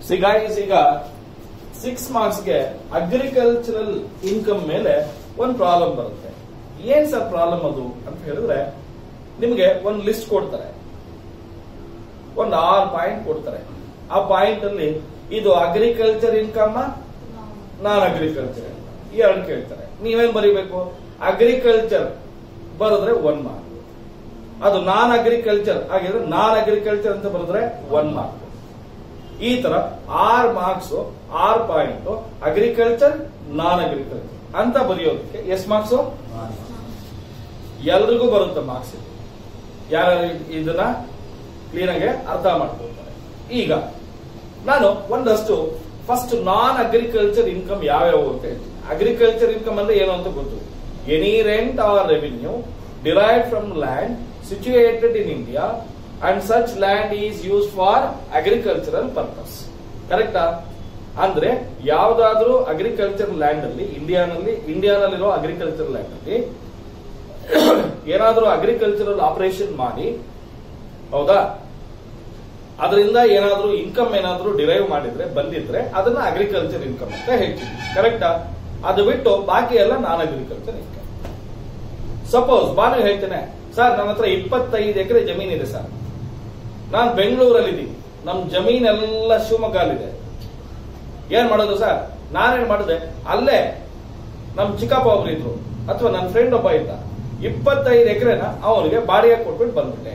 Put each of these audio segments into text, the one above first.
ಸಿಗಾಯಿಸ್ ಈಗ six ಮಾರ್ಕ್ಸ್ಗೆ agricultural income ಮೇಲೆ ಒಂದು ಪ್ರಾಬ್ಲಮ್ ಬರುತ್ತೆ ಏನ್ ಸರ್ ಪ್ರಾಬ್ಲಮ್ ಅದು ಅಂತ ಹೇಳಿದ್ರೆ ನಿಮಗೆ ಒಂದು ಲಿಸ್ಟ್ ಕೊಡ್ತಾರೆ ಒಂದು ಆರು ಪಾಯಿಂಟ್ ಕೊಡ್ತಾರೆ ಆ ಪಾಯಿಂಟ್ ಅಲ್ಲಿ ಇದು ಅಗ್ರಿಕಲ್ಚರ್ ಇನ್ಕಮ್ ನಾನ್ ಅಗ್ರಿಕಲ್ಚರ್ ಈ ಎರಡು ಕೇಳ್ತಾರೆ ನೀವೇನ್ ಬರೀಬೇಕು ಅಗ್ರಿಕಲ್ಚರ್ ಬರೆದ್ರೆ ಒನ್ ಮಾರ್ಕ್ ಅದು ನಾನ್ ಅಗ್ರಿಕಲ್ಚರ್ ಆಗಿದ್ರೆ ನಾನ್ ಅಗ್ರಿಕಲ್ಚರ್ ಅಂತ ಬರೆದ್ರೆ ಒನ್ ಮಾರ್ಕ್ ಈ ತರ or marks or point agriculture non agriculture ಅಂತ ಬರೆಯೋದಕ್ಕೆ ಎಷ್ಟು ಮಾರ್ಕ್ಸ್ ಎಲ್ರಿಗೂ ಬರುತ್ತೆ ಮಾರ್ಕ್ಸ್ ಇದು ಯಾರು ಇದನ್ನ ಕ್ಲೀನ್ ಆಗಿ ಅರ್ಥ ಮಾಡ್ಕೊಳ್ತಾರೆ ಈಗ ನಾನು ಒಂದಷ್ಟು ಫಸ್ಟ್ ನಾನ್ ಅಗ್ರಿಕಲ್ಚರ್ ಇನ್ಕಮ್ ಯಾವ್ಯಾವ ಅಂತ ಹೇಳ್ತೀನಿ ಅಗ್ರಿಕಲ್ಚರ್ ಇನ್ಕಮ್ ಅಂದ್ರೆ ಏನು ಅಂತ ಗೊತ್ತು any rent or revenue derive from land situated in India and such land is use for agricultural purpose ಕರೆಕ್ಟಾ ಅಂದ್ರೆ ಯಾವ್ದಾದ್ರೂ ಅಗ್ರಿಕಲ್ಚರ್ ಲ್ಯಾಂಡ್ ಅಲ್ಲಿ ಇಂಡಿಯಾನಲ್ಲಿ ಇಂಡಿಯಾನಲ್ಲಿರೋ ಅಗ್ರಿಕಲ್ಚರ್ ಲ್ಯಾಂಡ್ ಅಲ್ಲಿ ಏನಾದ್ರೂ ಅಗ್ರಿಕಲ್ಚರಲ್ ಆಪರೇಷನ್ ಮಾಡಿ ಹೌದಾ ಅದರಿಂದ ಏನಾದ್ರೂ ಇನ್ಕಮ್ ಏನಾದ್ರೂ ಡಿರೈವ್ ಮಾಡಿದ್ರೆ ಬಂದಿದ್ರೆ ಅದನ್ನ ಅಗ್ರಿಕಲ್ಚರ್ ಇನ್ಕಮ್ ಅಂತ ಹೇಳ್ತೀವಿ ಕರೆಕ್ಟಾ ಅದು ಬಿಟ್ಟು ಬಾಕಿ ಎಲ್ಲ non agriculture income suppose Banu ಹೇಳ್ತೇನೆ ಸರ್ ನನ್ನ ಹತ್ರ ಇಪ್ಪತ್ತೈದು ಎಕರೆ ಜಮೀನಿದೆ ಸರ್ ನಾನು ಬೆಂಗಳೂರಲ್ಲಿದ್ದೀನಿ ನಮ್ ಜಮೀನೆಲ್ಲ ಶಿವಮೊಗ್ಗಲ್ಲಿದೆ ಏನ್ ಮಾಡೋದು ಸರ್ ನಾನೇನ್ ಮಾಡಿದೆ ಅಲ್ಲೇ ನಮ್ ಚಿಕ್ಕಪ್ಪ ಒಬ್ರು ಇದ್ರು ಅಥವಾ ನನ್ನ ಫ್ರೆಂಡ್ ಒಬ್ಬ ಇದ್ದ ಇಪ್ಪತ್ತೈದು ಎಕರೆನ ಅವನಿಗೆ ಬಾಡಿಗೆ ಕೊಟ್ಬಿಟ್ಟು ಬಂದ್ಬಿಟ್ಟೆ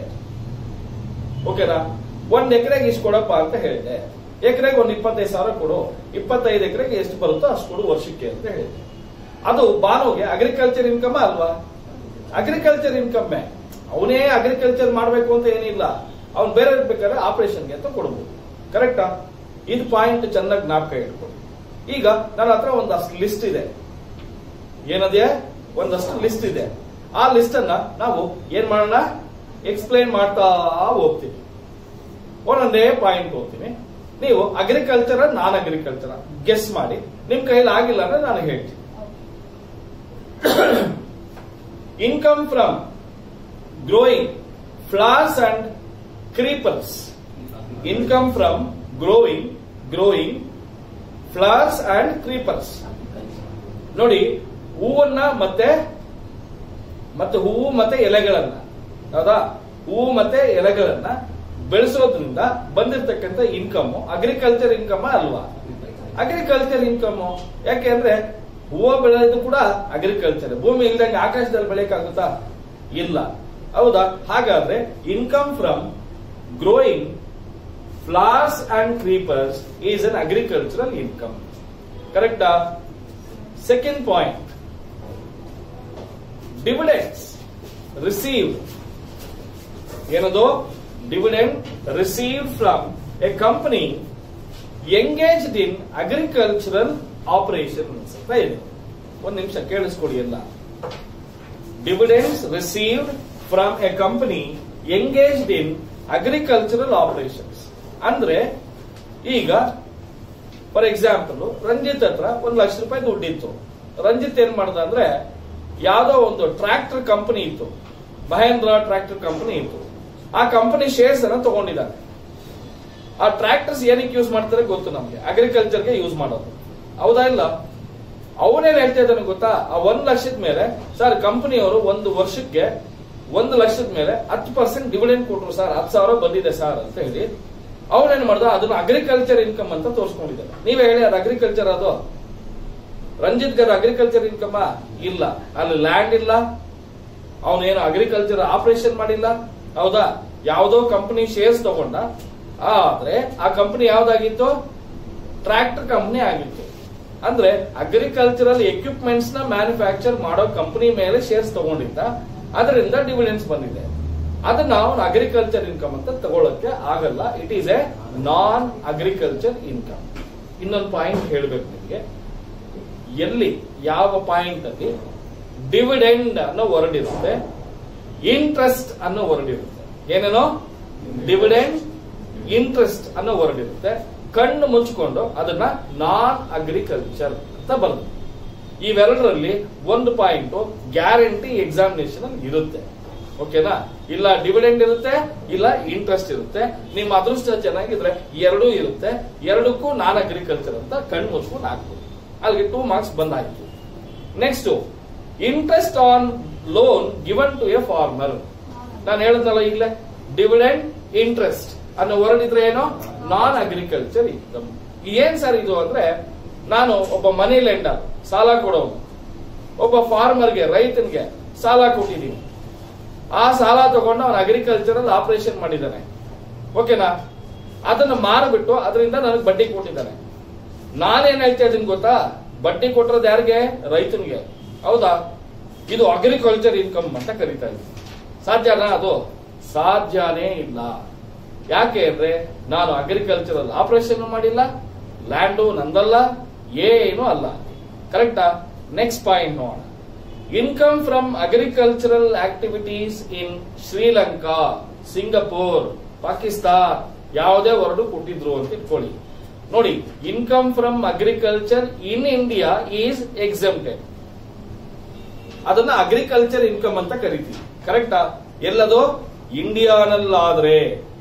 ಓಕೆನಾ ಒಂದ್ ಎಕರೆಗೆ ಇಷ್ಟು ಕೊಡಪ್ಪ ಅಂತ ಹೇಳಿದೆ ಎಕರೆಗೆ ಒಂದ್ ಇಪ್ಪತ್ತೈದು ಸಾವಿರ ಕೊಡು ಇಪ್ಪತ್ತೈದು ಎಕರೆಗೆ ಎಷ್ಟು ಬರುತ್ತೋ ಅಷ್ಟು ಕೊಡು ವರ್ಷಕ್ಕೆ ಅಂತ ಹೇಳಿದೆ ಅದು ಬಾನುಗೆ ಅಗ್ರಿಕಲ್ಚರ್ ಇನ್ಕಮ್ ಅಲ್ವಾ ಅಗ್ರಿಕಲ್ಚರ್ ಇನ್ಕಮ್ಮೆ ಅವನೇ ಅಗ್ರಿಕಲ್ಚರ್ ಮಾಡಬೇಕು ಅಂತ ಏನಿಲ್ಲ ಅವ್ನು ಬೇರೆ ಬೇಕಾದ್ರೆ ಆಪರೇಷನ್ಗೆ ಅಂತ ಕೊಡ್ಬೋದು ಕರೆಕ್ಟಾ ಇದು ಪಾಯಿಂಟ್ ಚೆನ್ನಾಗಿ ಜ್ಞಾಪಕ ಇಟ್ಕೊಳ್ಳಿ ಈಗ ನನ್ನ ಹತ್ರ ಒಂದಷ್ಟು ಲಿಸ್ಟ್ ಇದೆ ಏನದೇ ಒಂದಷ್ಟು ಲಿಸ್ಟ್ ಇದೆ ಆ ಲಿಸ್ಟ್ ಅನ್ನ ನಾವು ಏನ್ ಮಾಡೋಣ ಎಕ್ಸ್ಪ್ಲೈನ್ ಮಾಡ್ತಾ ಹೋಗ್ತೀವಿ ಒಂದೊಂದೇ ಪಾಯಿಂಟ್ ಹೋಗ್ತೀನಿ ನೀವು ಅಗ್ರಿಕಲ್ಚರ್ ನಾನ್ ಅಗ್ರಿಕಲ್ಚರ್ ಗೆಸ್ ಮಾಡಿ ನಿಮ್ ಕೈಯಲ್ಲಿ ಆಗಿಲ್ಲ ಅಂದ್ರೆ ನಾನು ಹೇಳ್ತೀನಿ income from growing flowers and creepers income from growing growing flowers and creepers ನೋಡಿ ಹೂವನ್ನ ಮತ್ತೆ ಮತ್ತೆ ಹೂವು ಮತ್ತೆ ಎಲೆಗಳನ್ನ ಹೌದಾ ಹೂವು ಮತ್ತೆ ಎಲೆಗಳನ್ನ ಬೆಳೆಸೋದ್ರಿಂದ ಬಂದಿರತಕ್ಕಂತ ಇನ್ಕಮ್ ಅಗ್ರಿಕಲ್ಚರ್ ಇನ್ಕಮ್ ಅಲ್ವಾ ಅಗ್ರಿಕಲ್ಚರ್ ಇನ್ಕಮ್ ಯಾಕೆಂದ್ರೆ ಹೂವು ಬೆಳೆಯೋದು ಕೂಡ ಅಗ್ರಿಕಲ್ಚರ್ ಭೂಮಿ ಇಲ್ದಂಗೆ ಆಕಾಶದಲ್ಲಿ ಬೆಳೆಯಕ್ಕಾಗುತ್ತಾ ಇಲ್ಲ ಹೌದಾ ಹಾಗಾದ್ರೆ income from growing flowers and creepers is an agricultural income ಕರೆಕ್ಟಾ ಸೆಕೆಂಡ್ ಪಾಯಿಂಟ್ ಡಿವಿಡೆಂಡ್ಸ್ ರಿಸೀವ್ಡ್ ಏನದು dividend received from a company engaged in agricultural operations ಅಂತ ಇದೆ ಒಂದು ನಿಮಿಷ ಕೇಳಿಸ್ಕೊಡಿ ಎಲ್ಲ dividends received from a company engaged in agricultural operations ಅಂದ್ರೆ ಈಗ ಫಾರ್ ಎಕ್ಸಾಂಪಲ್ ರಂಜಿತ್ ಹತ್ರ ಒಂದು ಲಕ್ಷ ರೂಪಾಯಿ ದುಡ್ಡಿತ್ತು ರಂಜಿತ್ ಏನ್ ಮಾಡ್ದ ಅಂದ್ರೆ ಯಾವ್ದೋ ಒಂದು ಟ್ರ್ಯಾಕ್ಟರ್ ಕಂಪನಿ ಇತ್ತು ಮಹೇಂದ್ರ ಟ್ರ್ಯಾಕ್ಟರ್ ಕಂಪನಿ ಇತ್ತು ಆ ಕಂಪನಿ ಶೇರ್ಸ್ ಅನ್ನ ತಗೊಂಡಿದ್ದಾನೆ ಆ ಟ್ರ್ಯಾಕ್ಟರ್ಸ್ ಏನಕ್ಕೆ ಯೂಸ್ ಮಾಡ್ತಾರೆ ಗೊತ್ತು ನಮ್ಗೆ ಅಗ್ರಿಕಲ್ಚರ್ಗೆ ಯೂಸ್ ಮಾಡೋದು ಹೌದಾ ಇಲ್ಲ ಅವನೇನ್ ಹೇಳ್ತಾ ಇದ್ದಾನೆ ಗೊತ್ತಾ ಆ ಒಂದ್ ಲಕ್ಷದ ಮೇಲೆ ಸರ್ ಕಂಪನಿಯವರು ಒಂದು ವರ್ಷಕ್ಕೆ ಒಂದು ಲಕ್ಷದ ಮೇಲೆ ಹತ್ತು ಪರ್ಸೆಂಟ್ ಡಿವಿಡೆಂಡ್ ಕೊಟ್ರು ಸರ್ ಹತ್ತು ಸಾವಿರ ಬಂದಿದೆ ಸರ್ ಅಂತ ಹೇಳಿ ಅವನೇನ್ ಮಾಡ್ದ ಅದನ್ನ ಅಗ್ರಿಕಲ್ಚರ್ ಇನ್ಕಮ್ ಅಂತ ತೋರಿಸ್ಕೊಂಡಿದ್ದಾನೆ ನೀವೇ ಹೇಳಿ ಅದು ಅಗ್ರಿಕಲ್ಚರ್ ಅದು ರಂಜಿತ್ ಗರ್ ಅಗ್ರಿಕಲ್ಚರ್ ಇನ್ಕಮ್ ಇಲ್ಲ ಅಲ್ಲಿ ಲ್ಯಾಂಡ್ ಇಲ್ಲ ಅವನೇನು ಅಗ್ರಿಕಲ್ಚರ್ ಆಪರೇಷನ್ ಮಾಡಿಲ್ಲ ಹೌದಾ ಯಾವುದೋ ಕಂಪನಿ ಶೇರ್ಸ್ ತಗೊಂಡ ಆದ್ರೆ ಆ ಕಂಪನಿ ಯಾವ್ದಾಗಿತ್ತು ಟ್ರ್ಯಾಕ್ಟರ್ ಕಂಪನಿ ಆಗಿತ್ತು ಅಂದ್ರೆ ಅಗ್ರಿಕಲ್ಚರಲ್ ಎಕ್ವಿಪ್ಮೆಂಟ್ಸ್ ನ ಮ್ಯಾನುಫ್ಯಾಕ್ಚರ್ ಮಾಡೋ ಕಂಪನಿ ಮೇಲೆ ಶೇರ್ಸ್ ತಗೊಂಡಿದ್ದ ಅದರಿಂದ ಡಿವಿಡೆನ್ಸ್ ಬಂದಿದೆ ಅದನ್ನ ಅವನು ಅಗ್ರಿಕಲ್ಚರ್ ಇನ್ಕಮ್ ಅಂತ ತಗೊಳಕ್ಕೆ ಆಗಲ್ಲ it is a non agriculture income ಇನ್ನೊಂದು ಪಾಯಿಂಟ್ ಹೇಳ್ಬೇಕು ನಿಮಗೆ ಎಲ್ಲಿ ಯಾವ ಪಾಯಿಂಟ್ ಅಲ್ಲಿ ಡಿವಿಡೆಂಡ್ ಅನ್ನೋ ವರ್ಡ್ ಇರುತ್ತೆ ಇಂಟ್ರೆಸ್ಟ್ ಅನ್ನೋ ವರ್ಡ್ ಇರುತ್ತೆ ಏನೇನೋ ಡಿವಿಡೆಂಡ್ ಇಂಟ್ರೆಸ್ಟ್ ಅನ್ನೋ ವರ್ಡ್ ಇರುತ್ತೆ ಕಣ್ಣು ಮುಚ್ಕೊಂಡು ಅದನ್ನ ನಾನ್ ಅಗ್ರಿಕಲ್ಚರ್ ಅಂತ ಬರ್ತದೆ ಇವೆರಡರಲ್ಲಿ ಒಂದು ಪಾಯಿಂಟ್ ಗ್ಯಾರಂಟಿ ಎಕ್ಸಾಮಿನೇಷನ್ ಅಲ್ಲಿ ಇರುತ್ತೆ ಓಕೆನಾ ಇಲ್ಲ ಡಿವಿಡೆಂಡ್ ಇರುತ್ತೆ ಇಲ್ಲ ಇಂಟ್ರೆಸ್ಟ್ ಇರುತ್ತೆ ನಿಮ್ಮ ಅದೃಷ್ಟ ಚೆನ್ನಾಗಿದ್ರೆ ಎರಡೂ ಇರುತ್ತೆ ಎರಡಕ್ಕೂ ನಾನ್ ಅಗ್ರಿಕಲ್ಚರ್ ಅಂತ ಕಣ್ಣು ಮುಚ್ಕೊಂಡು ಹಾಕ್ಬೋದು ಅಲ್ಲಿಗೆ ಟೂ ಮಾರ್ಕ್ಸ್ ಬಂದಾಯ್ತು next interest on loan given to a farmer ನಾನು ಹೇಳಿದ್ನಲ್ಲ ಈಗಲೇ ಡಿವಿಡೆಂಡ್ ಇಂಟ್ರೆಸ್ಟ್ ಅನ್ನೋ ವರ್ಡ್ ಇದ್ರೆ ಏನು ನಾನ್ ಅಗ್ರಿಕಲ್ಚರ್ ಇನ್ಕಮ್ ಏನ್ ಸರ್ ಇದು ಅಂದ್ರೆ ನಾನು ಒಬ್ಬ ಮನಿ ಲೆಂಡರ್ ಸಾಲ ಕೊಡೋನು ಒಬ್ಬ ಫಾರ್ಮರ್ಗೆ ರೈತನಿಗೆ ಸಾಲ ಕೊಟ್ಟಿದ್ದೀನಿ ಆ ಸಾಲ ತಗೊಂಡು ಅವನು ಅಗ್ರಿಕಲ್ಚರಲ್ ಆಪರೇಷನ್ ಮಾಡಿದ್ದಾನೆ ಓಕೆನಾ ಅದನ್ನ ಮಾರ್ಬಿಟ್ಟು ಅದರಿಂದ ನನಗೆ ಬಡ್ಡಿ ಕೊಟ್ಟಿದ್ದಾನೆ ನಾನೇನ್ ಹೇಳ್ತಾ ಇದೀನಿ ಗೊತ್ತಾ ಬಡ್ಡಿ ಕೊಟ್ಟಿರೋದು ಯಾರಿಗೆ ರೈತನಿಗೆ ಹೌದಾ ಇದು ಅಗ್ರಿಕಲ್ಚರ್ ಇನ್ಕಮ್ ಅಂತ ಕರಿತಾ ಇದ್ದೀನಿ ಸಾಧ್ಯನಾ ಅದು ಸಾಧ್ಯನೇ ಇಲ್ಲ ಯಾಕೆ ಅಂದ್ರೆ ನಾನು ಅಗ್ರಿಕಲ್ಚರಲ್ ಆಪರೇಷನ್ ಮಾಡಿಲ್ಲ ಲ್ಯಾಂಡು ನಂದಲ್ಲ ಏನು ಅಲ್ಲ ಕರೆಕ್ಟಾ ನೆಕ್ಸ್ಟ್ ಪಾಯಿಂಟ್ ನೋಡೋಣ income from agricultural activities in Sri Lanka Singapore Pakistan ಯಾವುದೇ ವರ್ಡು ಕೊಟ್ಟಿದ್ರು ಅಂತ ಇಟ್ಕೊಳ್ಳಿ ನೋಡಿ income from agriculture in India is exempted ಅದನ್ನ ಅಗ್ರಿಕಲ್ಚರ್ ಇನ್ಕಮ್ ಅಂತ ಕರಿತೀವಿ ಕರೆಕ್ಟಾ ಎಲ್ಲದು ಇಂಡಿಯಾನಲ್ಲಾದ್ರೆ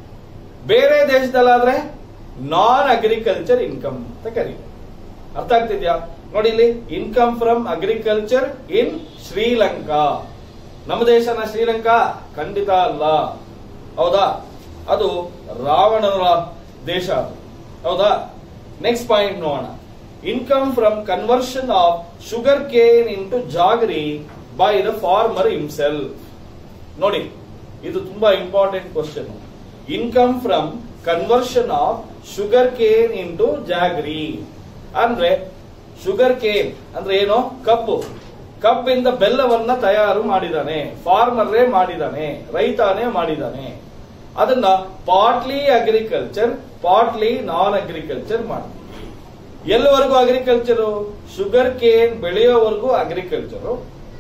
ಬೇರೆ ದೇಶದಲ್ಲಾದ್ರೆ ನಾನ್ ಅಗ್ರಿಕಲ್ಚರ್ ಇನ್ಕಮ್ ಅಂತ ಕರೀತೀವಿ ಅರ್ಥ ಆಗ್ತಿದ್ಯಾ ನೋಡಿ ಇಲ್ಲಿ income from agriculture in Sri Lanka ನಮ್ಮ ದೇಶನ ಶ್ರೀಲಂಕಾ ಖಂಡಿತ ಅಲ್ಲ ಹೌದಾ ಅದು ರಾವಣನ ದೇಶ ಅದು. ಹೌದಾ ನೆಕ್ಸ್ಟ್ ಪಾಯಿಂಟ್ ನೋಡೋಣ income from conversion of sugarcane into jaggery by the farmer himself ನೋಡಿ ಇದು ತುಂಬಾ important question income from conversion of sugarcane into jaggery ಅಂದ್ರೆ ಶುಗರ್ ಕೇನ್ ಅಂದ್ರೆ ಏನು ಕಬ್ಬು ಕಬ್ಬಿಂದ ಬೆಲ್ಲವನ್ನ ತಯಾರು ಮಾಡಿದಾನೆ ಫಾರ್ಮರೇ ಮಾಡಿದಾನೆ ರೈತಾನೇ ಮಾಡಿದಾನೆ ಅದನ್ನ partly agriculture partly non agriculture ಮಾಡ್ತೀವಿ ಎಲ್ಲಿವರೆಗೂ ಅಗ್ರಿಕಲ್ಚರ್ ಶುಗರ್ ಕೇನ್ ಬೆಳೆಯೋವರೆಗೂ ಅಗ್ರಿಕಲ್ಚರ್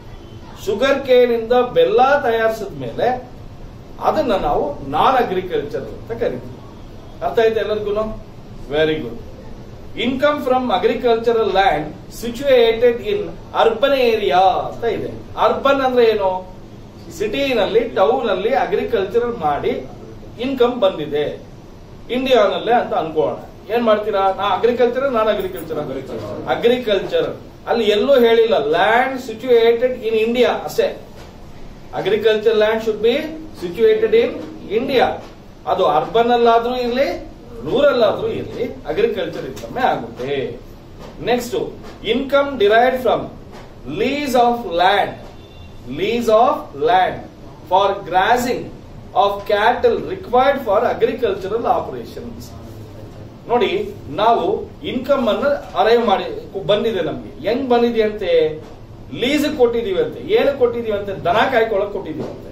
ಶುಗರ್ ಕೇನ್ ಇಂದ ಬೆಲ್ಲ ತಯಾರಿಸಿದ ಮೇಲೆ ಅದನ್ನ ನಾವು ನಾನ್ ಅಗ್ರಿಕಲ್ಚರ್ ಅಂತ ಕರಿತೀವಿ ಅರ್ಥ ಆಯ್ತಾ ಎಲ್ಲರಿಗೂ very good income from agricultural land situated in urban area ಅಂತ ಇದೆ ಅರ್ಬನ್ ಅಂದ್ರೆ ಏನು ಸಿಟಿನಲ್ಲಿ ಟೌನ್ ಅಲ್ಲಿ ಅಗ್ರಿಕಲ್ಚರ್ ಮಾಡಿ ಇನ್ಕಮ್ ಬಂದಿದೆ ಇಂಡಿಯಾನಲ್ಲೇ ಅಂತ ಅನ್ಕೋಣ ಏನ್ ಮಾಡ್ತೀರಾ ನಾ ಅಗ್ರಿಕಲ್ಚರ್ ನಾನ್ ಅಗ್ರಿಕಲ್ಚರ್ ಅಗ್ರಿಕಲ್ಚರ್ ಅಲ್ಲಿ ಎಲ್ಲೂ ಹೇಳಿಲ್ಲ ಲ್ಯಾಂಡ್ ಸಿಚುಯೇಟೆಡ್ ಇನ್ ಇಂಡಿಯಾ ಅಷ್ಟೇ agriculture land should be situated in India ಅದು ಅರ್ಬನ್ ಅಲ್ಲಾದ್ರೂ ಇರ್ಲಿ ರೂರಲ್ ಆದ್ರೂ ಇರ್ಲಿ ಅಗ್ರಿಕಲ್ಚರ್ ಇನ್ಕಮ್ ಆಗುತ್ತೆ next income derived from lease of land lease of land for grazing of cattle required for agricultural operations ನೋಡಿ ನಾವು income ಅನ್ನ ಅರೈವ್ ಮಾಡಿ ಬಂದಿದೆ ನಮ್ಗೆ ಹೆಂಗ್ ಬಂದಿದೆ ಅಂತೆ ಲೀಸ್ ಕೊಟ್ಟಿದೀವಿ ಅಂತೆ ಏನು ಕೊಟ್ಟಿದೀವಿ ಅಂತೆ ದನ ಕಾಯ್ಕೊಳಕ್ ಕೊಟ್ಟಿದೀವಿ ಅಂತೆ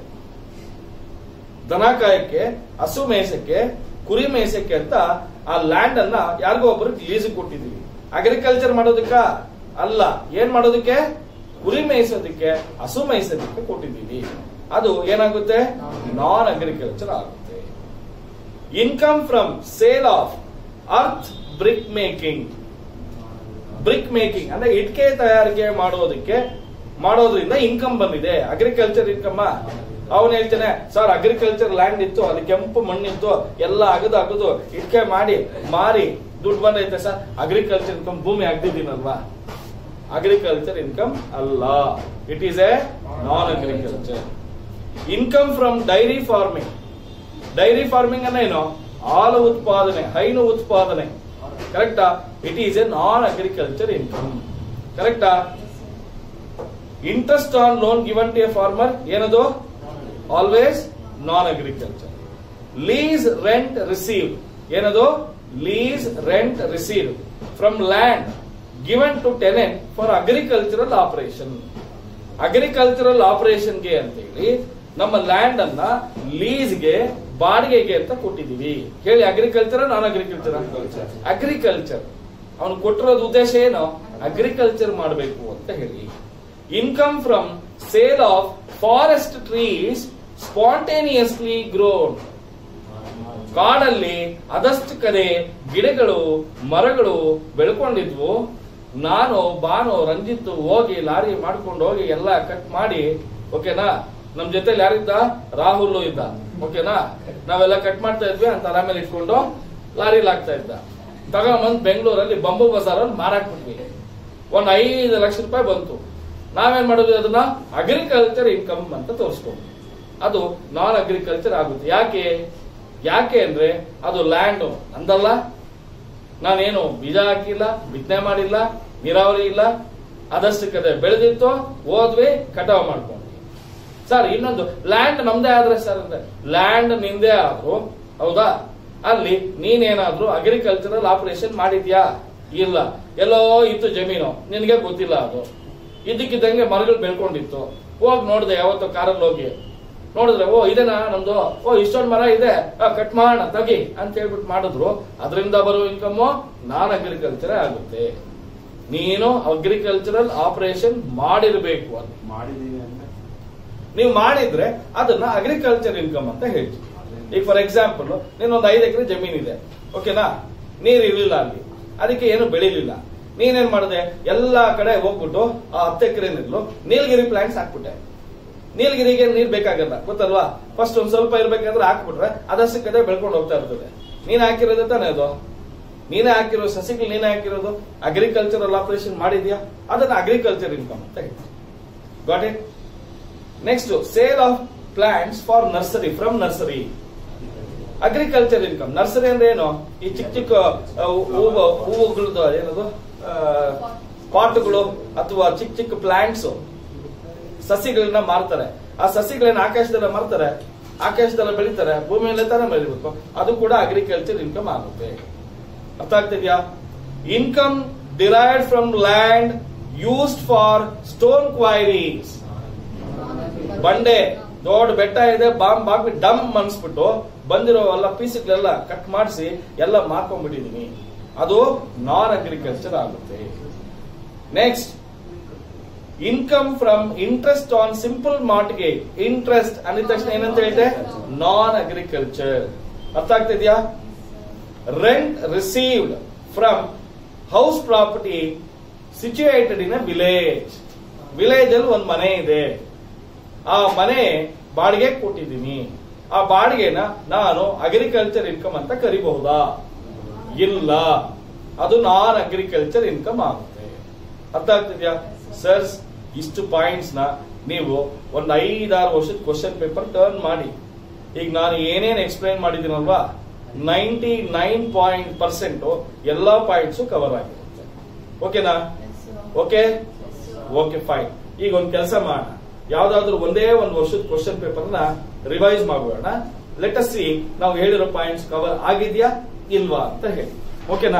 ದನ ಕಾಯಕ್ಕೆ ಹಸು ಮೇಯ್ಸಕ್ಕೆ ಕುರಿ ಮೇಯ್ಸಕ್ಕೆ ಅಂತ ಆ ಲ್ಯಾಂಡ್ ಅನ್ನ ಯಾರಿಗೋ ಒಬ್ಬರಿಗೆ ಲೀಸ್ ಕೊಟ್ಟಿದೀವಿ ಅಗ್ರಿಕಲ್ಚರ್ ಮಾಡೋದಕ್ಕ ಅಲ್ಲ ಏನ್ ಮಾಡೋದಕ್ಕೆ ಕುರಿ ಮೇಯಿಸೋದಕ್ಕೆ ಹಸು ಮೇಯಿಸೋದಕ್ಕೆ ಕೊಟ್ಟಿದ್ದೀವಿ ಅದು ಏನಾಗುತ್ತೆ ನಾನ್ ಅಗ್ರಿಕಲ್ಚರ್ ಆಗುತ್ತೆ income from sale of earth brick making brick making ಅಂದ್ರೆ ಇಟ್ಕೆ ತಯಾರಿಕೆ ಮಾಡೋದಕ್ಕೆ ಮಾಡೋದ್ರಿಂದ ಇನ್ಕಮ್ ಬಂದಿದೆ ಅಗ್ರಿಕಲ್ಚರ್ ಇನ್ಕಮ್ ಅವನು ಹೇಳ್ತಾನೆ ಸರ್ ಅಗ್ರಿಕಲ್ಚರ್ ಲ್ಯಾಂಡ್ ಇತ್ತು ಅದು ಕೆಂಪು ಮಣ್ಣಿತ್ತು ಎಲ್ಲ ಅಗದು ಅಗದು ಇಟ್ಕೆ ಮಾಡಿ ಮಾರಿ ದುಡ್ಡು ಬಂದೈತೆ ಸರ್ ಅಗ್ರಿಕಲ್ಚರ್ ಇನ್ಕಮ್ ಭೂಮಿ ಅಗ್ದಿದ್ದೀನಲ್ವಾ ಅಗ್ರಿಕಲ್ಚರ್ ಇನ್ಕಮ್ ಅಲ್ಲ it is a non agriculture income from dairy farming dairy farming ಅನ್ನ ಏನು ಹಾಲು ಉತ್ಪಾದನೆ ಹೈನು ಉತ್ಪಾದನೆ ಕರೆಕ್ಟಾ it is a non agriculture income ಕರೆಕ್ಟಾ interest on loan given to a farmer ಏನದು always non agriculture lease rent receive ಏನದು lease rent receive from land given to tenant for agricultural operation agricultural ಆಪರೇಷನ್ಗೆ ಅಂತೇಳಿ ನಮ್ಮ land ಅನ್ನ ಲೀಸ್ಗೆ ಬಾಡಿಗೆಗೆ ಅಂತ ಕೊಟ್ಟಿದೀವಿ ಹೇಳಿ ಅಗ್ರಿಕಲ್ಚರ್ ನಾನ್ ಅಗ್ರಿಕಲ್ಚರ್ ಅಗ್ರಿಕಲ್ಚರ್ ಅವನು ಕೊಟ್ಟಿರೋದು ಉದ್ದೇಶ ಏನು ಅಗ್ರಿಕಲ್ಚರ್ ಮಾಡಬೇಕು ಅಂತ ಹೇಳಿ income from sale of forest trees spontaneously grown ಕಾಡಲ್ಲಿ ಅದಷ್ಟು ಕಡೆ ಗಿಡಗಳು ಮರಗಳು ಬೆಳ್ಕೊಂಡಿದ್ವು ನಾನು ಬಾನು ರಂಜಿತ್ ಹೋಗಿ ಲಾರಿ ಮಾಡ್ಕೊಂಡು ಹೋಗಿ ಎಲ್ಲ ಕಟ್ ಮಾಡಿ ಓಕೆನಾ ನಮ್ ಜೊತೆಲಿ ಯಾರಿದ್ದ ರಾಹುಲ್ ಇದ್ದ ಓಕೆನಾ ನಾವೆಲ್ಲ ಕಟ್ ಮಾಡ್ತಾ ಇದ್ವಿ ಅಂತ ತಲೆ ಮೇಲೆ ಇಟ್ಕೊಂಡು ಲಾರಿಲಿ ಹಾಕ್ತಾ ಇದ್ದ ತಗೊಂಬಂದ್ ಬೆಂಗಳೂರಲ್ಲಿ ಬಂಬು ಬಜಾರಲ್ಲಿ ಮಾರಾಕ್ಬಿಟ್ವಿ ಒಂದ್ ಐದು ಲಕ್ಷ ರೂಪಾಯಿ ಬಂತು ನಾವೇನ್ ಮಾಡಿದ್ವಿ ಅದನ್ನ ಅಗ್ರಿಕಲ್ಚರ್ ಇನ್ಕಮ್ ಅಂತ ತೋರಿಸ್ಕೊಂಡು ಅದು ನಾನ್ ಅಗ್ರಿಕಲ್ಚರ್ ಆಗುತ್ತೆ ಯಾಕೆ ಯಾಕೆ ಅಂದ್ರೆ ಅದು ಲ್ಯಾಂಡ್ ಅಂದಲ್ಲ ನಾನೇನು ಬೀಜ ಹಾಕಿಲ್ಲ ಬಿತ್ತನೆ ಮಾಡಿಲ್ಲ ನೀರಾವರಿ ಇಲ್ಲ ಅದಷ್ಟಕ್ಕದೆ ಬೆಳೆದಿತ್ತು ಹೋದ್ವಿ ಕಟಾವ್ ಮಾಡ್ಕೊಂಡ್ವಿ ಸರ್ ಇನ್ನೊಂದು ಲ್ಯಾಂಡ್ ನಮ್ದೇ ಆದ್ರೆ ಸರ್ ಅಂದ್ರೆ ಲ್ಯಾಂಡ್ ನಿಂದೇ ಆದ್ರೂ ಹೌದಾ ಅಲ್ಲಿ ನೀನೇನಾದ್ರೂ ಅಗ್ರಿಕಲ್ಚರಲ್ ಆಪರೇಷನ್ ಮಾಡಿದ್ಯಾ ಇಲ್ಲ ಎಲ್ಲೋ ಇತ್ತು ಜಮೀನು ನಿನಗೆ ಗೊತ್ತಿಲ್ಲ ಅದು ಇದಕ್ಕಿದ್ದಂಗೆ ಮರಗಳು ಬೆಳ್ಕೊಂಡಿತ್ತು ಹೋಗಿ ನೋಡಿದೆ ಯಾವತ್ತೋ ಕಾರಲ್ಲಿ ಹೋಗಿ ನೋಡಿದ್ರೆ ಓ ಇದೇನಾ ನಮ್ದು ಓ ಇಷ್ಟೊಂದು ಮರ ಇದೆ ಕಟ್ ಮಾಡೋಣ ತಗಿ ಅಂತ ಹೇಳ್ಬಿಟ್ಟು ಮಾಡಿದ್ರು ಅದರಿಂದ ಬರೋ ಇನ್ಕಮ್ ನಾನ್ ಅಗ್ರಿಕಲ್ಚರ್ ಆಗುತ್ತೆ ನೀನು ಅಗ್ರಿಕಲ್ಚರಲ್ ಆಪರೇಷನ್ ಮಾಡಿರ್ಬೇಕು ಅಂತ ಮಾಡಿದೀವಿ ಅಂದ್ರೆ ನೀವು ಮಾಡಿದ್ರೆ ಅದನ್ನ ಅಗ್ರಿಕಲ್ಚರ್ ಇನ್ಕಮ್ ಅಂತ ಹೇಳ್ತೀವಿ ಈಗ ಫಾರ್ ಎಕ್ಸಾಂಪಲ್ ನೀನೊಂದು ಐದು ಎಕರೆ ಜಮೀನ್ ಇದೆ ಓಕೆನಾ ನೀರ್ ಇರ್ಲಿಲ್ಲ ಅಲ್ಲಿ ಅದಕ್ಕೆ ಏನು ಬೆಳಿಲಿಲ್ಲ ನೀನೇನ್ ಮಾಡಿದೆ ಎಲ್ಲಾ ಕಡೆ ಹೋಗ್ಬಿಟ್ಟು ಆ ಹತ್ತು ಎಕರೆ ನೀರ್ಲು ನೀಲಗಿರಿ ಪ್ಲಾಂಟ್ಸ್ ಹಾಕ್ಬಿಟ್ಟೆ ನೀಲಗಿರಿಗೆ ನೀರ್ ಬೇಕಾಗಲ್ಲ ಗೊತ್ತಲ್ವಾ ಫಸ್ಟ್ ಒಂದ್ ಸ್ವಲ್ಪ ಇರ್ಬೇಕಾದ್ರೆ ಹಾಕ್ಬಿಟ್ರೆ ಅದಷ್ಟಕ್ಕದೆ ಬೆಳ್ಕೊಂಡು ಹೋಗ್ತಾ ಇರ್ತದೆ ನೀನ್ ಹಾಕಿರೋದು ತಾನೇ ಅದು ನೀನೇ ಹಾಕಿರೋ ಸಸಿಗಳು ನೀನೇ ಹಾಕಿರೋದು ಅಗ್ರಿಕಲ್ಚರಲ್ ಆಪರೇಷನ್ ಮಾಡಿದ್ಯಾ ಅದನ್ನ ಅಗ್ರಿಕಲ್ಚರ್ ಇನ್ಕಮ್ ಅಂತ ಹೇಳ್ತೀವಿ got it next sale of plants for nursery from nursery agriculture income nursery ಅಂದ್ರೆ ಏನು ಈ ಚಿಕ್ಕ ಚಿಕ್ಕ ಆ, ಹೂವು ಹೂವುಗಳದ್ದು ಏನದು ಪಾಟ್ಗಳು ಅಥವಾ ಚಿಕ್ಕ ಚಿಕ್ಕ ಪ್ಲಾಂಟ್ಸ್ ಸಸಿಗಳನ್ನ ಮಾರ್ತಾರೆ ಆ ಸಸಿಗಳನ್ನ ಆಕಾಶದಲ್ಲ ಮಾರ್ತಾರೆ ಆಕಾಶದಲ್ಲ ಬೆಳಿತಾರೆ ಭೂಮಿಯಲ್ಲೇ ತಾನೇ ಬೆಳಿಬೇಕು ಅದು ಕೂಡ ಅಗ್ರಿಕಲ್ಚರ್ ಇನ್ಕಮ್ ಆಗುತ್ತೆ ಅರ್ಥ ಆಗ್ತಿದ್ಯಾ income derived from land used for stone quarries ಬಂಡೆ ದೊಡ್ಡ ಬೆಟ್ಟ ಇದೆ ಬಾಂಬ್ ಹಾಕ್ಬಿಟ್ಟು ಡಮ್ ಅನ್ಸ್ಬಿಟ್ಟು ಬಂದಿರೋ ಎಲ್ಲ ಪೀಸ್ಗಳೆಲ್ಲ ಕಟ್ ಮಾಡಿಸಿ ಎಲ್ಲ ಮಾರ್ಕೊಂಡ್ಬಿಟ್ಟಿದೀನಿ ಅದು ನಾನ್ ಅಗ್ರಿಕಲ್ಚರ್ ಆಗುತ್ತೆ next income from interest on simple mortgage interest ಅಂದಿದ ತಕ್ಷಣ ಏನಂತ ಹೇಳಿದೆ ನಾನ್ ಅಗ್ರಿಕಲ್ಚರ್ ಅರ್ಥ ಆಗ್ತಿದ್ಯಾ rent received from house property situated in a village village ಅಲ್ಲಿ ಒಂದು ಮನೆ ಇದೆ ಆ ಮನೆ ಬಾಡಿಗೆ ಕೊಟ್ಟಿದ್ದೀನಿ ಆ ಬಾಡಿಗೆನ ನಾನು ಅಗ್ರಿಕಲ್ಚರ್ ಇನ್ಕಮ್ ಅಂತ ಕರಿಬಹುದಾ ಇಲ್ಲ ಅದು ನಾನ್ ಅಗ್ರಿಕಲ್ಚರ್ ಇನ್ಕಮ್ ಆಗುತ್ತೆ ಅರ್ಥ ಆಗ್ತಿದ್ಯಾ ಸರ್ಸ್ ಇಷ್ಟು ಪಾಯಿಂಟ್ಸ್ ನ ನೀವು ಒಂದ್ ಐದಾರು ವರ್ಷದ ಕ್ವಶನ್ ಪೇಪರ್ ಟರ್ನ್ ಮಾಡಿ ಈಗ ನಾನು ಏನೇನ್ ಎಕ್ಸ್ಪ್ಲೈನ್ ಮಾಡಿದ್ದೀನಲ್ವಾ ನೈಂಟಿ ನೈನ್ ಪಾಯಿಂಟ್ ಪರ್ಸೆಂಟ್ ಎಲ್ಲಾ ಪಾಯಿಂಟ್ಸ್ ಕವರ್ ಆಗಿರುತ್ತೆ ಓಕೆನಾ ಓಕೆ ಓಕೆ ಫೈನ್ ಈಗ ಒಂದು ಕೆಲಸ ಮಾಡೋಣ ಯಾವ್ದಾದ್ರು ಒಂದೇ ಒಂದು ವರ್ಷದ ಕ್ವಶನ್ ಪೇಪರ್ ನ ರಿವೈಸ್ ಮಾಡೋಣ ಲೆಟ್ ಅಸ್ ಸಿ ನಾವು ಹೇಳಿರೋ ಪಾಯಿಂಟ್ಸ್ ಕವರ್ ಆಗಿದ್ಯಾ ಇಲ್ವಾ ಅಂತ ಹೇಳಿ ಓಕೆನಾ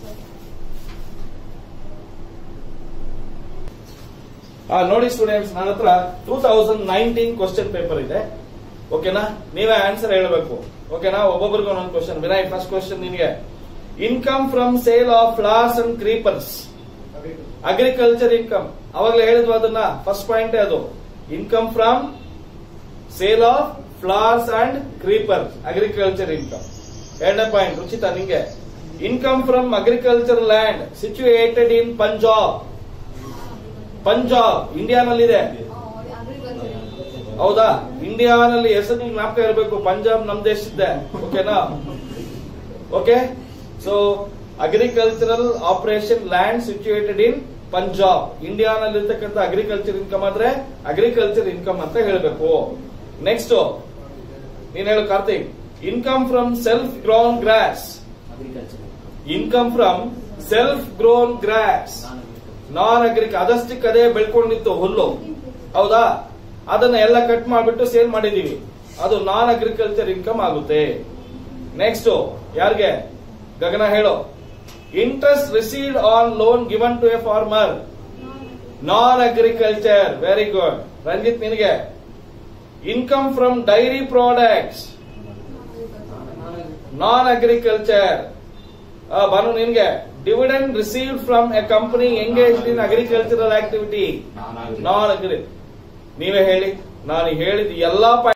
ಆ, ನೋಡಿ ಸ್ಟೂಡೆಂಟ್ಸ್ ನನ್ನ ಹತ್ರ two thousand nineteen question paper ಇದೆ ಓಕೆನಾ ನೀವೇ ಆನ್ಸರ್ ಹೇಳಬೇಕು ಓಕೆನಾ ಒಬ್ಬೊಬ್ರಿಗೂ ಒಂದೊಂದು ಕ್ವಶನ್ ವಿನಯ್ ಫಸ್ಟ್ ಕ್ವಶನ್ ನಿನ್ಗೆ income from sale of flowers and creepers agriculture income ಅವಾಗಲೇ ಹೇಳಿದ್ವು ಅದನ್ನ ಫಸ್ಟ್ ಪಾಯಿಂಟ್ ಅದು income from sale of flowers and creepers agriculture income ಎರಡನೇ ಪಾಯಿಂಟ್ ರುಚಿತ ನಿಂಗೆ income from agriculture land situated in Punjab Punjab ಇಂಡಿಯಾನಲ್ಲಿದೆ ಹೌದಾ ಇಂಡಿಯಾನಲ್ಲಿ ಹೆಸರು ಜ್ಞಾಪಕ ಇರಬೇಕು ಪಂಜಾಬ್ ನಮ್ ದೇಶದ್ದೆ ಓಕೆನಾ okay so agricultural operation land situated in Punjab ಇಂಡಿಯಾನಲ್ಲಿ ಇರ್ತಕ್ಕಂಥ ಅಗ್ರಿಕಲ್ಚರ್ ಇನ್ಕಮ್ ಆದ್ರೆ ಅಗ್ರಿಕಲ್ಚರ್ ಇನ್ಕಮ್ ಅಂತ ಹೇಳಬೇಕು ನೆಕ್ಸ್ಟ್ ನೀನ್ ಹೇಳು Karthik income from self grown grass agriculture income from self grown grass non ಅಗ್ರಿಕ್ ಅದಷ್ಟಕ್ಕೆ ಅದೇ ಬೆಳ್ಕೊಂಡಿತ್ತು ಹುಲ್ಲು ಹೌದಾ ಅದನ್ನ ಎಲ್ಲ ಕಟ್ ಮಾಡ್ಬಿಟ್ಟು ಸೇಲ್ ಮಾಡಿದೀವಿ ಅದು ನಾನ್ ಅಗ್ರಿಕಲ್ಚರ್ ಇನ್ಕಮ್ ಆಗುತ್ತೆ ನೆಕ್ಸ್ಟ್ ಯಾರಿಗೆ ಗಗನ ಹೇಳು interest received on loan given to a farmer non agriculture very good Ranjith ನಿನಗೆ income from dairy products non agriculture Bhanu ನಿನ್ಗೆ dividend received from a company engaged in agricultural activity non agri ನೀವೇ ಹೇಳಿ ನಾನು ಹೇಳಿದ ಎಲ್ಲಾ